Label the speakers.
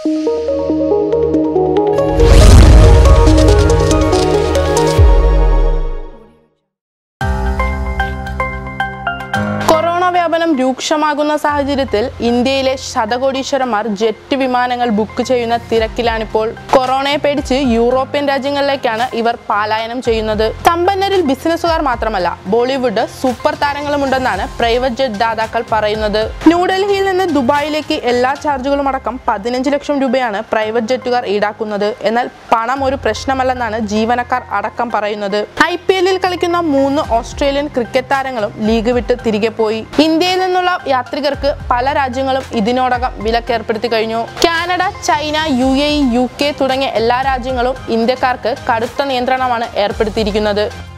Speaker 1: corona വ്യാപനം രൂക്ഷമാകുന്ന സാഹചര്യത്തിൽ ഇന്ത്യയിലെ ശതകോടീശ്വരന്മാർ ജെറ്റ് വിമാനങ്ങൾ ബുക്ക് ചെയ്യുന്ന തിരക്കിലാണിപ്പോൾ കൊറോണയെ പേടിച്ച് യൂറോപ്യൻ രാജ്യങ്ങളിലേക്കാണ് ഇവർ പലായനം ചെയ്യുന്നത് സമ്പന്നരിൽ ബിസിനസ്സുകാർ മാത്രമല്ല ബോളിവുഡ് സൂപ്പർ താരങ്ങളുമുണ്ടെന്നാണ് പ്രൈവറ്റ് ജെറ്റ് ദാതാക്കൾ പറയുന്നത് ന്യൂഡൽഹിയിൽ നിന്ന് ദുബായിലേക്ക് എല്ലാ ചാർജുകളും അടക്കം പതിനഞ്ച് ലക്ഷം രൂപയാണ് പ്രൈവറ്റ് ജെറ്റുകാർ ഈടാക്കുന്നത് എന്നാൽ പണം ഒരു പ്രശ്നമല്ലെന്നാണ് ജീവനക്കാർ അടക്കം പറയുന്നത് ഐ പി എല്ലിൽ കളിക്കുന്ന മൂന്ന് ഓസ്ട്രേലിയൻ ക്രിക്കറ്റ് താരങ്ങളും ലീഗ് വിട്ട് തിരികെ പോയി ഇന്ത്യയിൽ നിന്നുള്ള യാത്രികർക്ക് പല രാജ്യങ്ങളും ഇതിനോടകം വിലക്കേർപ്പെടുത്തി കഴിഞ്ഞു Canada China U A E U K തുടങ്ങിയ എല്ലാ രാജ്യങ്ങളും ഇന്ത്യക്കാർക്ക് കടുത്ത നിയന്ത്രണമാണ് ഏർപ്പെടുത്തിയിരിക്കുന്നത്